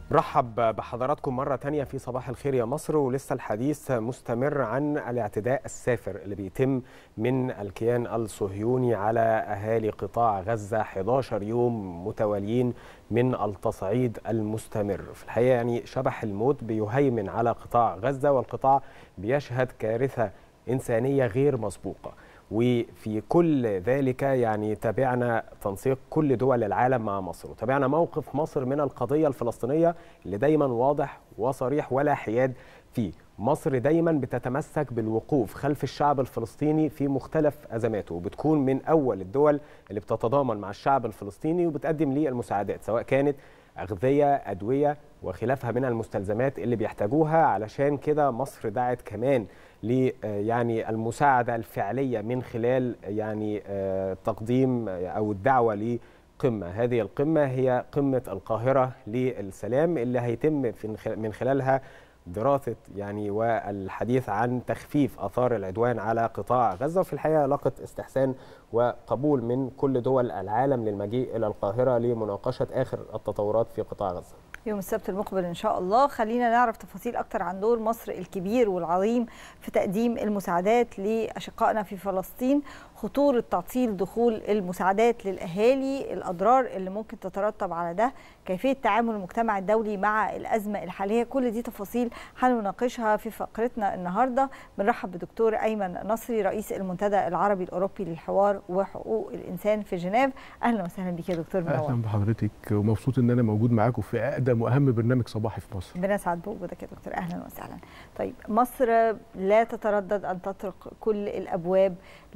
برحب بحضراتكم مرة تانية في صباح الخير يا مصر ولسه الحديث مستمر عن الاعتداء السافر اللي بيتم من الكيان الصهيوني على أهالي قطاع غزة 11 يوم متواليين من التصعيد المستمر في الحقيقة يعني شبح الموت بيهيمن على قطاع غزة والقطاع بيشهد كارثة إنسانية غير مسبوقة وفي كل ذلك يعني تابعنا تنسيق كل دول العالم مع مصر وتابعنا موقف مصر من القضية الفلسطينية اللي دايما واضح وصريح ولا حياد فيه مصر دايما بتتمسك بالوقوف خلف الشعب الفلسطيني في مختلف أزماته وبتكون من أول الدول اللي بتتضامن مع الشعب الفلسطيني وبتقدم ليه المساعدات سواء كانت أغذية أدوية وخلافها من المستلزمات اللي بيحتاجوها علشان كده مصر دعت كمان ل يعني المساعده الفعليه من خلال يعني تقديم او الدعوه لقمه هذه القمه هي قمه القاهره للسلام اللي هيتم من خلالها دراسه يعني والحديث عن تخفيف اثار العدوان على قطاع غزه وفي الحقيقه لقت استحسان وقبول من كل دول العالم للمجيء الى القاهره لمناقشه اخر التطورات في قطاع غزه. يوم السبت المقبل ان شاء الله خلينا نعرف تفاصيل اكتر عن دور مصر الكبير والعظيم في تقديم المساعدات لاشقائنا في فلسطين خطوره تعطيل دخول المساعدات للاهالي الاضرار اللي ممكن تترتب على ده كيفيه تعامل المجتمع الدولي مع الازمه الحاليه كل دي تفاصيل هنناقشها في فقرتنا النهارده بنرحب بدكتور ايمن نصري رئيس المنتدى العربي الاوروبي للحوار وحقوق الانسان في جنيف اهلا وسهلا بك يا دكتور منور اهلا بحضرتك ومبسوط ان انا موجود معاكم في اقدم واهم برنامج صباحي في مصر بنسعد بوجودك يا دكتور اهلا وسهلا طيب مصر لا تتردد ان تطرق كل الابواب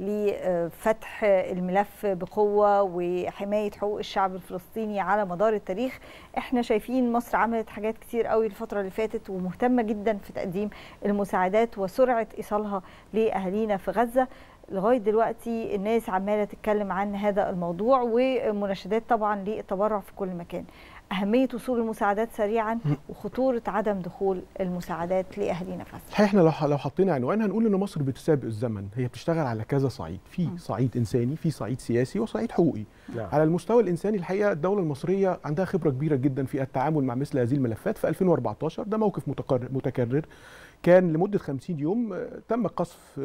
لفتح الملف بقوه وحمايه حقوق الشعب الفلسطيني على مدار التاريخ احنا شايفين مصر عملت حاجات كتير قوي الفتره اللي فاتت ومهتمه جدا في تقديم المساعدات وسرعه ايصالها لاهالينا في غزه لغايه دلوقتي الناس عماله تتكلم عن هذا الموضوع ومناشدات طبعا للتبرع في كل مكان اهميه وصول المساعدات سريعا وخطوره عدم دخول المساعدات لاهالينا في الحقيقه احنا لو لو حطينا عنوان هنقول ان مصر بتسابق الزمن هي بتشتغل على كذا صعيد في صعيد انساني في صعيد سياسي وصعيد حقوقي نعم. على المستوى الانساني الحقيقه الدوله المصريه عندها خبره كبيره جدا في التعامل مع مثل هذه الملفات في 2014 ده موقف متكرر متكرر كان لمده 50 يوم تم قصف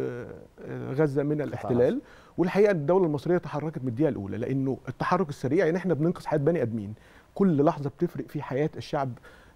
غزه من الاحتلال والحقيقه الدوله المصريه تحركت من الدقيقه الاولى لانه التحرك السريع يعني احنا بننقذ حياه بني ادمين كل لحظه بتفرق في حياه الشعب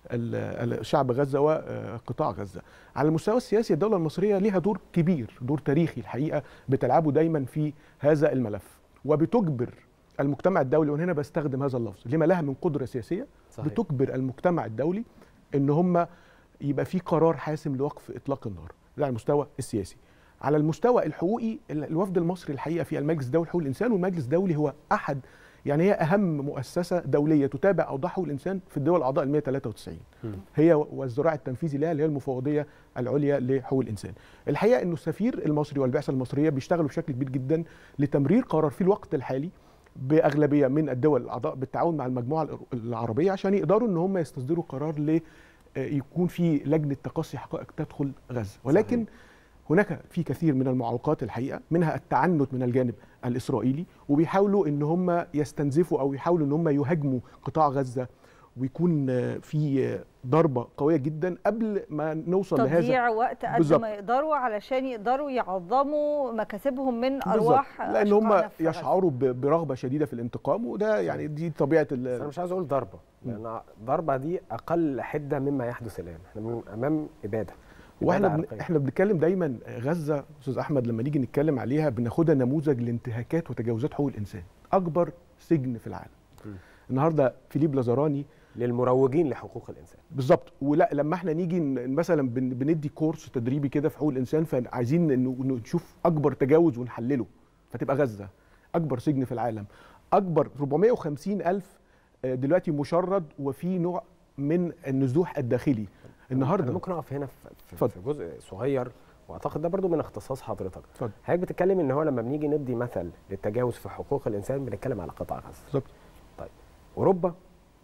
الشعب غزه وقطاع غزه. على المستوى السياسي الدوله المصريه ليها دور كبير، دور تاريخي الحقيقه بتلعبه دايما في هذا الملف وبتجبر المجتمع الدولي وهنا بستخدم هذا اللفظ لما لها من قدره سياسيه صحيح. بتجبر المجتمع الدولي ان هم يبقى في قرار حاسم لوقف اطلاق النار ده على المستوى السياسي. على المستوى الحقوقي الوفد المصري الحقيقه في المجلس الدولي لحقوق الانسان والمجلس الدولي هو احد يعني هي اهم مؤسسه دوليه تتابع اوضاع حقوق الانسان في الدول الاعضاء ال 193 م. هي والذراع التنفيذي لها اللي هي المفوضيه العليا لحقوق الانسان الحقيقه انه السفير المصري والبعثه المصريه بيشتغلوا بشكل كبير جدا لتمرير قرار في الوقت الحالي باغلبيه من الدول الاعضاء بالتعاون مع المجموعه العربيه عشان يقدروا ان هم يستصدروا قرار ل يكون في لجنه تقصي حقائق تدخل غزه ولكن صحيح. هناك في كثير من المعوقات الحقيقه منها التعنت من الجانب الاسرائيلي وبيحاولوا ان هم يستنزفوا او يحاولوا ان هم يهاجموا قطاع غزه ويكون في ضربه قويه جدا قبل ما نوصل تضييع لهذا تضييع وقت قد ما يقدروا علشان يقدروا يعظموا مكاسبهم من ارواح لان هم يشعروا برغبه شديده في الانتقام وده يعني دي طبيعه انا مش عايز اقول ضربه لان الضربه دي اقل حده مما يحدث الان احنا امام اباده واحنا بن... احنا بنتكلم دايما غزه استاذ احمد لما نيجي نتكلم عليها بناخدها نموذج لانتهاكات وتجاوزات حقوق الانسان اكبر سجن في العالم م. النهارده فيليب لازاراني للمروجين لحقوق الانسان بالظبط ولا لما احنا نيجي مثلا بن... بندي كورس تدريبي كده في حقوق الانسان فعايزين انه نشوف اكبر تجاوز ونحلله فتبقى غزه اكبر سجن في العالم اكبر 450 الف دلوقتي مشرد وفي نوع من النزوح الداخلي النهارده ممكن اقف هنا في, في, في جزء صغير واعتقد ده برضو من اختصاص حضرتك اتفضل حضرتك بتتكلم ان هو لما بنيجي ندي مثل للتجاوز في حقوق الانسان بنتكلم على قطاع غزه بالظبط طيب اوروبا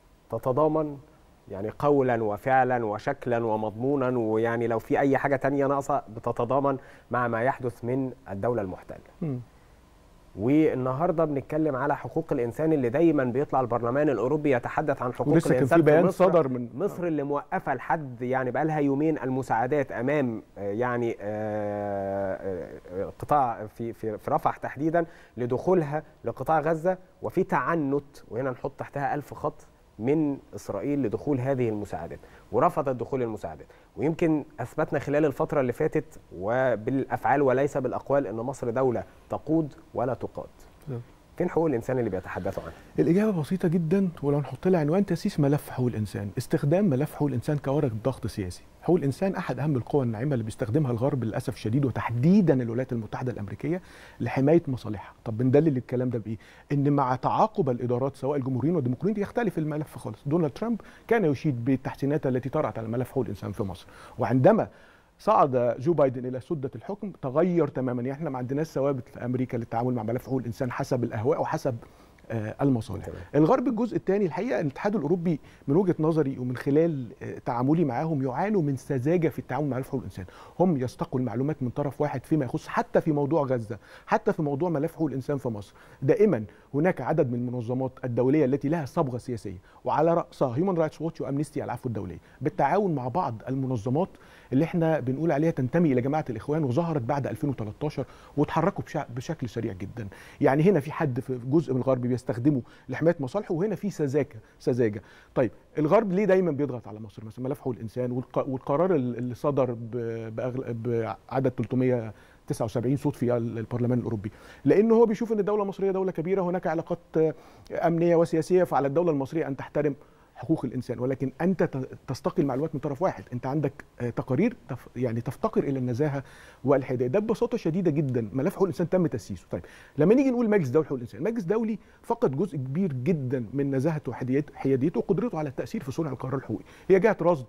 تتضامن يعني قولا وفعلا وشكلا ومضمونا ويعني لو في اي حاجه تانية ناقصه بتتضامن مع ما يحدث من الدوله المحتله م. والنهارده بنتكلم على حقوق الانسان اللي دايما بيطلع البرلمان الاوروبي يتحدث عن حقوق ولسه كان الانسان في بيان مصر صدر من مصر اللي موقفه لحد يعني بقى لها يومين المساعدات امام آه، يعني آه، آه، قطاع في في في رفح تحديدا لدخولها لقطاع غزه وفي تعنت وهنا نحط تحتها ألف خط من اسرائيل لدخول هذه المساعدات ورفضت دخول المساعدات ويمكن اثبتنا خلال الفتره اللي فاتت وبالافعال وليس بالاقوال ان مصر دوله تقود ولا تقاد نعم. فين حقوق الانسان اللي بيتحدثوا عنها الإجابة بسيطة جدا ولو نحط لها عنوان تأسيس ملف حقوق الإنسان، استخدام ملف حقوق الإنسان كورق ضغط سياسي، حقوق الإنسان أحد أهم القوى الناعمة اللي بيستخدمها الغرب للأسف الشديد وتحديدا الولايات المتحدة الأمريكية لحماية مصالحها، طب بندلل الكلام ده بإيه؟ إن مع تعاقب الإدارات سواء الجمهوريين والديمقراطيين يختلف الملف خالص، دونالد ترامب كان يشيد بالتحسينات التي طرأت على ملف حقوق الإنسان في مصر، وعندما صعد جو بايدن الى سده الحكم تغير تماما يعني احنا ما عندناش ثوابت في امريكا للتعامل مع ملف حقوق الانسان حسب الاهواء وحسب آه، المصالح تمام. الغرب الجزء الثاني الحقيقه الاتحاد الاوروبي من وجهه نظري ومن خلال آه، تعاملي معاهم يعانوا من سذاجه في التعامل مع ملف حقوق الانسان هم يستقوا المعلومات من طرف واحد فيما يخص حتى في موضوع غزه حتى في موضوع ملف حقوق الانسان في مصر دائما هناك عدد من المنظمات الدوليه التي لها صبغه سياسيه وعلى راسها هيومن رايتس ووتش وامنستي العفو الدوليه بالتعاون مع بعض المنظمات اللي احنا بنقول عليها تنتمي الى جماعه الاخوان وظهرت بعد 2013 وتحركوا بشع- بشكل سريع جدا يعني هنا في حد في جزء من الغرب بيستخدمه لحمايه مصالحه وهنا في سذاجه سذاجه طيب الغرب ليه دايما بيضغط على مصر مثلا ملف حقوق الانسان والق- والقرار ال- اللي صدر ب- بأغل- بعدد 379 صوت في ال- البرلمان الاوروبي لانه هو بيشوف ان الدوله المصريه دوله كبيره هناك علاقات آه، امنيه وسياسيه فعلى الدوله المصريه ان تحترم حقوق الانسان ولكن انت ت- تستقي المعلومات من طرف واحد انت عندك آه، تقارير تف يعني تفتقر الى النزاهه والحياديه ده ببساطه شديده جدا ملف حقوق الانسان تم تاسيسه طيب لما نيجي نقول مجلس دولي حقوق الانسان مجلس دولي فقد جزء كبير جدا من نزاهته وحياديته حياديته وقدرته على التاثير في صنع القرار الحقوقي هي جهه رصد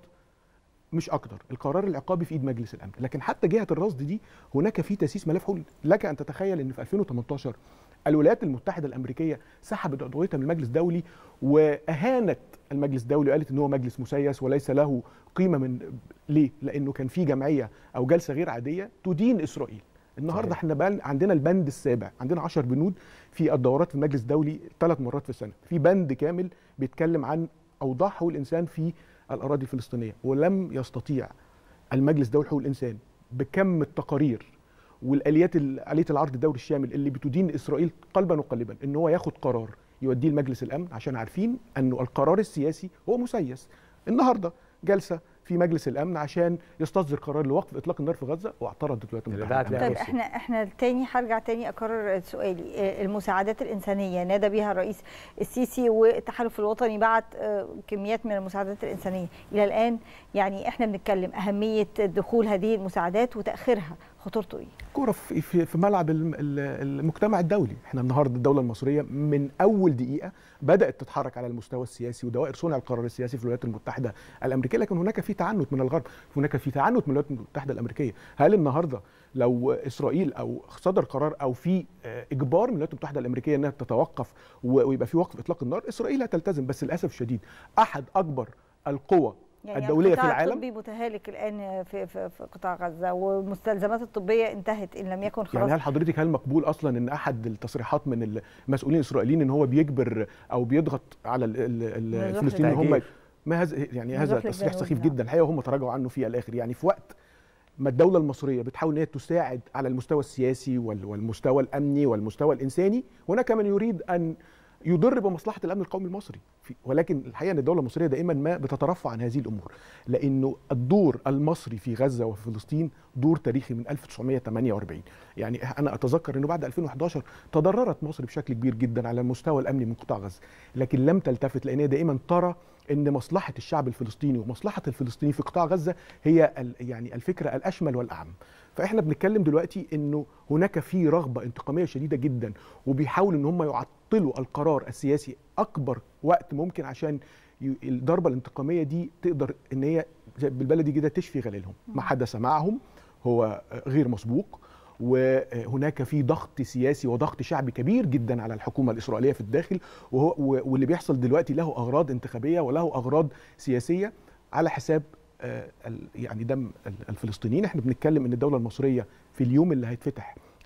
مش اكتر القرار العقابي في ايد مجلس الامن لكن حتى جهه الرصد دي هناك في تاسيس ملف حقوق لك ان تتخيل ان في 2018 الولايات المتحده الامريكيه سحبت عضويتها من المجلس الدولي واهانت المجلس الدولي وقالت ان هو مجلس مسيس وليس له قيمه من ليه؟ لانه كان في جمعيه او جلسه غير عاديه تدين اسرائيل النهارده صحيح. احنا بقى عندنا البند السابع عندنا 10 بنود في الدورات في المجلس الدولي ثلاث مرات في السنه في بند كامل بيتكلم عن اوضاع حقوق الانسان في الاراضي الفلسطينيه ولم يستطيع المجلس الدولي حقوق الانسان بكم التقارير والاليات ال- اليه العرض الدولي الشامل اللي بتدين اسرائيل قلبا وقالبا ان هو ياخد قرار يوديه لمجلس الامن عشان عارفين انه القرار السياسي هو مسيس النهارده جلسه في مجلس الامن عشان يستصدر قرار لوقف اطلاق النار في غزه واعترضت الولايات اللي المتحده دعت لها الأمريكية. طيب احنا احنا تاني هرجع تاني اكرر سؤالي آه، المساعدات الانسانيه نادى بها الرئيس السيسي والتحالف الوطني بعت آه، كميات من المساعدات الانسانيه الى الان يعني احنا بنتكلم اهميه دخول هذه المساعدات وتاخيرها خطورته ايه؟ كوره في في في ملعب الم- ال- المجتمع الدولي احنا النهارده الدوله المصريه من اول دقيقه بدات تتحرك على المستوى السياسي ودوائر صنع القرار السياسي في الولايات المتحده الامريكيه لكن هناك في تعنت من الغرب هناك في تعنت من الولايات المتحده الامريكيه هل النهارده لو اسرائيل او صدر قرار او في آه، اجبار من الولايات المتحده الامريكيه انها تتوقف و- ويبقى في وقف اطلاق النار اسرائيل هتلتزم بس للاسف الشديد احد اكبر القوى الدوليه في القطاع العالم الطبي متهالك الان في, في, في قطاع غزه والمستلزمات الطبيه انتهت ان لم يكن خلاص يعني هل حضرتك هل مقبول اصلا ان احد التصريحات من المسؤولين الاسرائيليين ان هو بيجبر او بيضغط على ال- ال- ال- نزوح الفلسطينيين هم للتهجير. ما هذا يعني نزوح هذا تصريح للجنوب، سخيف نعم. جدا الحقيقه وهم تراجعوا عنه في الاخر يعني في وقت ما الدوله المصريه بتحاول ان هي تساعد على المستوى السياسي وال- والمستوى الامني والمستوى الانساني هناك من يريد ان يضر بمصلحه الامن القومي المصري في- ولكن الحقيقه ان الدوله المصريه دائما ما بتترفع عن هذه الامور لانه الدور المصري في غزه وفي فلسطين دور تاريخي من 1948 يعني انا اتذكر انه بعد 2011 تضررت مصر بشكل كبير جدا على المستوى الامني من قطاع غزه لكن لم تلتفت لان هي دائما ترى ان مصلحه الشعب الفلسطيني ومصلحه الفلسطيني في قطاع غزه هي ال- يعني الفكره الاشمل والاعم فاحنا بنتكلم دلوقتي انه هناك في رغبه انتقاميه شديده جدا وبيحاولوا ان هم يعطلوا القرار السياسي اكبر وقت ممكن عشان ي- الضربه الانتقاميه دي تقدر ان هي زي بالبلدي كده تشفي غليلهم ما حدث معهم هو غير مسبوق وهناك في ضغط سياسي وضغط شعبي كبير جدا على الحكومه الاسرائيليه في الداخل وهو و- واللي بيحصل دلوقتي له اغراض انتخابيه وله اغراض سياسيه على حساب آه، ال- يعني دم ال- الفلسطينيين احنا بنتكلم ان الدوله المصريه في اليوم اللي هيتفتح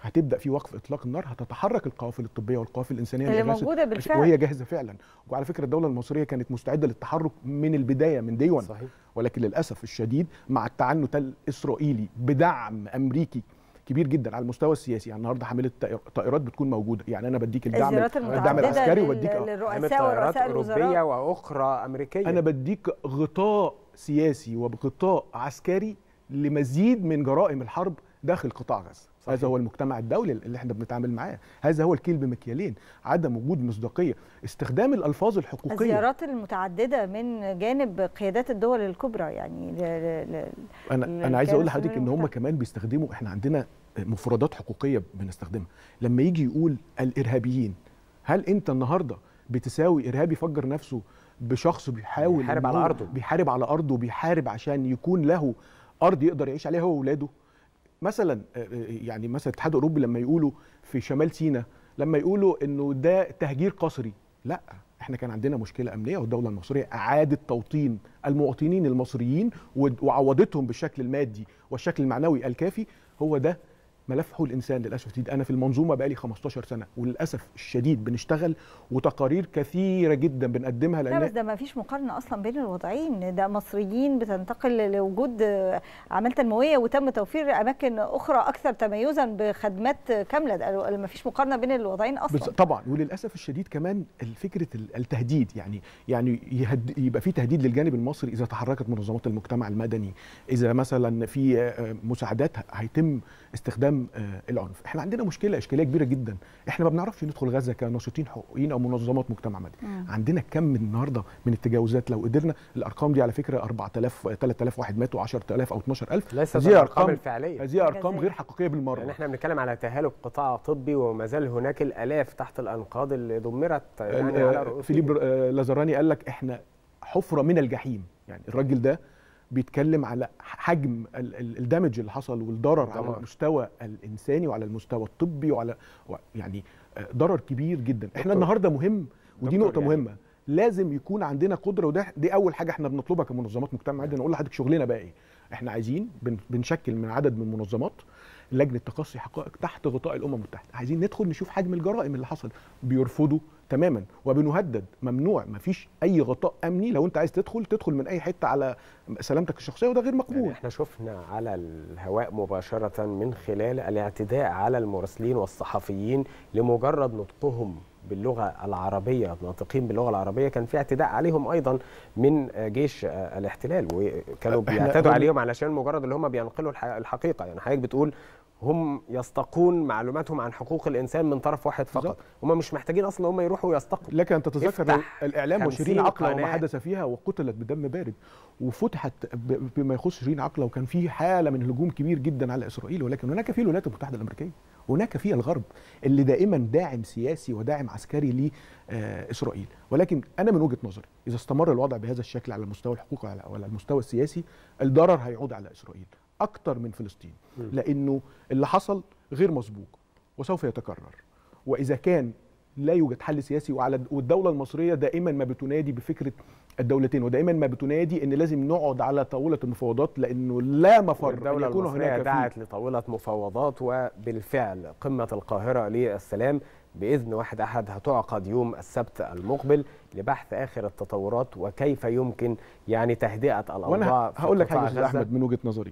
هتبدا في وقف اطلاق النار هتتحرك القوافل الطبيه والقوافل الانسانيه اللي جاهزة- موجودة بالفعل. وهي جاهزه فعلا وعلى فكره الدوله المصريه كانت مستعده للتحرك من البدايه من ديون صحيح ولكن للاسف الشديد مع التعنت الاسرائيلي بدعم امريكي كبير جدا على المستوى السياسي يعني النهارده حامله طائر- طائرات بتكون موجوده يعني انا بديك الدعم الزيارات الدعم المتعدده العسكري لل- وبديك آه. عامل للرؤساء طائرات ورؤساء اوروبيه الوزراء واخرى امريكيه انا بديك غطاء سياسي وغطاء عسكري لمزيد من جرائم الحرب داخل قطاع غزه صحيح. هذا هو المجتمع الدولي اللي احنا بنتعامل معاه هذا هو الكيل بمكيالين عدم وجود مصداقيه استخدام الالفاظ الحقوقيه الزيارات المتعدده من جانب قيادات الدول الكبرى يعني ل... ل... ل... انا ال- انا عايز الكيان اقول لحضرتك الصهيوني ان هم المحتل. كمان بيستخدموا احنا عندنا مفردات حقوقيه بنستخدمها لما يجي يقول الارهابيين هل انت النهارده بتساوي ارهابي يفجر نفسه بشخص بيحاول بيحارب إن على هو أرضه. بيحارب على ارضه وبيحارب عشان يكون له ارض يقدر يعيش عليها هو واولاده مثلا آه، آه، يعني مثلا الاتحاد الاوروبي لما يقولوا في شمال سيناء لما يقولوا انه ده تهجير قسري لا احنا كان عندنا مشكله امنيه والدوله المصريه اعادت توطين المواطنين المصريين ود- وعوضتهم بالشكل المادي والشكل المعنوي الكافي هو ده ملف حقوق الانسان للاسف الشديد انا في المنظومه بقالي 15 سنه وللاسف الشديد بنشتغل وتقارير كثيره جدا بنقدمها لا بس لان ده ما فيش مقارنه اصلا بين الوضعين ده مصريين بتنتقل لوجود اعمال تنمويه وتم توفير اماكن اخرى اكثر تميزا بخدمات كامله ده ما فيش مقارنه بين الوضعين بس اصلا طبعا وللاسف الشديد كمان فكره ال- التهديد يعني يعني يهد يبقى في تهديد للجانب المصري اذا تحركت منظمات المجتمع المدني اذا مثلا في آه، مساعدات ه- هيتم استخدام آه، العنف احنا عندنا مشكله اشكاليه كبيره جدا احنا ما بنعرفش ندخل غزه كناشطين حقوقيين او منظمات مجتمع مدني مم. عندنا كم من النهارده من التجاوزات لو قدرنا الارقام دي على فكره 4000 3000 واحد ماتوا 10000 او 12000 ليست هذه الارقام ارقام الفعليه هذه ارقام جزائر. غير حقيقيه بالمره يعني احنا بنتكلم على تهالك قطاع طبي وما زال هناك الالاف تحت الانقاض اللي دمرت يعني على آه، رؤوسهم فيليب آه، لازاراني قال لك احنا حفره من الجحيم يعني الراجل ده بيتكلم على حجم ال- ال- الدمج اللي حصل والضرر على الدمار. المستوى الانساني وعلى المستوى الطبي وعلى و- يعني آه، ضرر كبير جدا احنا دكتور. النهارده مهم ودي دكتور نقطه يعني- مهمه لازم يكون عندنا قدره وده دي اول حاجه احنا بنطلبها كمنظمات مجتمع مدني نقول لحضرتك شغلنا بقى ايه احنا عايزين بن- بنشكل من عدد من منظمات لجنه تقصي حقائق تحت غطاء الامم المتحده عايزين ندخل نشوف حجم الجرائم اللي حصل بيرفضوا تماما وبنهدد ممنوع مفيش اي غطاء امني لو انت عايز تدخل تدخل من اي حته على سلامتك الشخصيه وده غير يعني مقبول احنا شفنا على الهواء مباشرة من خلال الاعتداء على المراسلين والصحفيين لمجرد نطقهم باللغة العربية ناطقين باللغة العربية كان في اعتداء عليهم أيضا من جيش الاحتلال وكانوا احنا بيعتدوا برضه- عليهم علشان مجرد اللي هم بينقلوا الح- الحقيقة يعني حضرتك بتقول هم يستقون معلوماتهم عن حقوق الإنسان من طرف واحد فقط بالظبط. هم مش محتاجين أصلا هم يروحوا يستقوا لك ان تتذكر لو افتح الاعلام 50 وشيرين عقله وما قناة. حدث فيها وقتلت بدم بارد وفتحت ب- بما يخص شيرين عقله وكان في حاله من هجوم كبير جدا على اسرائيل ولكن هناك في الولايات المتحده الامريكيه هناك في الغرب اللي دائما داعم سياسي وداعم عسكري لاسرائيل ولكن انا من وجهه نظري اذا استمر الوضع بهذا الشكل على مستوى الحقوق وعلى وعلى المستوى السياسي الضرر هيعود على اسرائيل اكتر من فلسطين مم. لانه اللي حصل غير مسبوق وسوف يتكرر واذا كان لا يوجد حل سياسي وعلى والدوله المصريه دائما ما بتنادي بفكره الدولتين ودائما ما بتنادي ان لازم نقعد على طاوله المفاوضات لانه لا مفر والدولة ان يكون المصرية هناك في دعت لطاولة مفاوضات وبالفعل قمة القاهرة للسلام بإذن واحد أحد هتعقد يوم السبت المقبل لبحث آخر التطورات وكيف يمكن يعني تهدئة الأوضاع وانا في هقول لك قطاع حاجه يا استاذ غزة. احمد من وجهه نظري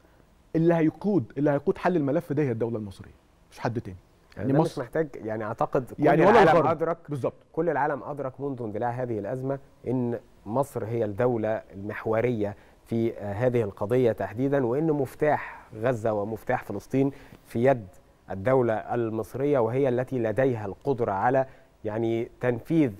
اللي هيقود اللي هيقود حل الملف ده هي الدوله المصريه مش حد تاني يعني يعني مصر مصر محتاج يعني أعتقد كل يعني ولا العالم الغرب أدرك بالظبط كل العالم أدرك منذ اندلاع هذه الأزمة أن مصر هي الدولة المحورية في آه، هذه القضية تحديدا وأن مفتاح غزة ومفتاح فلسطين في يد الدولة المصرية وهي التي لديها القدرة على يعني تنفيذ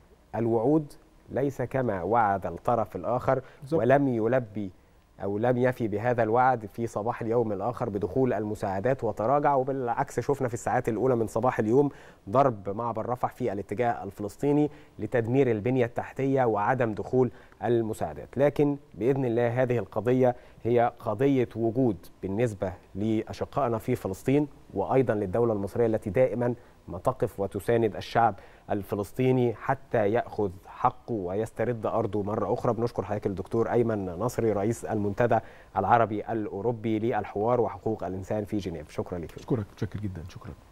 الوعود ليس كما وعد الطرف الآخر بالظبط. ولم يلبي أو لم يفي بهذا الوعد في صباح اليوم الآخر بدخول المساعدات وتراجع وبالعكس شفنا في الساعات الأولى من صباح اليوم ضرب معبر رفح في الاتجاه الفلسطيني لتدمير البنية التحتية وعدم دخول المساعدات لكن بإذن الله هذه القضية هي قضية وجود بالنسبة لأشقائنا في فلسطين وأيضا للدولة المصرية التي دائما ما تقف وتساند الشعب الفلسطيني حتى ياخذ حقه ويسترد ارضه مره اخرى بنشكر حضرتك الدكتور ايمن نصري رئيس المنتدى العربي الاوروبي للحوار وحقوق الانسان في جنيف شكرا لك اشكرك متشكر جدا شكرا